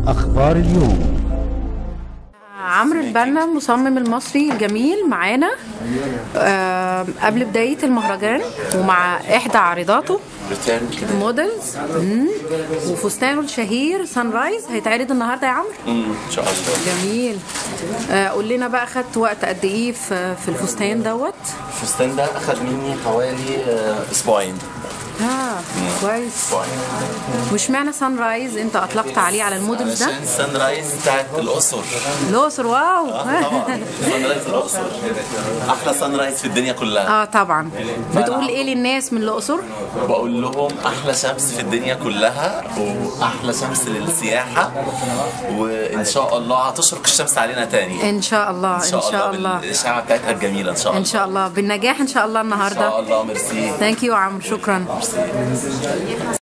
أخبار اليوم عمرو البنا المصمم المصري الجميل معانا آه، قبل بداية المهرجان ومع إحدى عارضاته موديلز مم. وفستانه الشهير سان رايز هيتعرض النهارده يا عمرو ان شاء الله جميل آه، قول لنا بقى خدت وقت قد ايه في في الفستان دوت الفستان ده اخد مني حوالي آه، اسبوعين اه كويس اسبوعين واشمعنى سان رايز انت اطلقت عليه على الموديلز ده عشان السان رايز بتاعت الاقصر الاقصر واو آه، طبعا سان رايز الاقصر احلى سان رايز في الدنيا كلها اه طبعا بتقول ايه للناس من الاقصر بقول لهم احلى شمس في الدنيا كلها واحلى شمس للسياحه وان شاء الله هتشرق الشمس علينا تاني ان شاء الله ان شاء, ان شاء الله الله بالاشعه بتاعتها الجميله ان شاء الله ان شاء الله بالنجاح ان شاء الله ان شاء النهارده الله ميرسي ثانك يو عمرو شكرا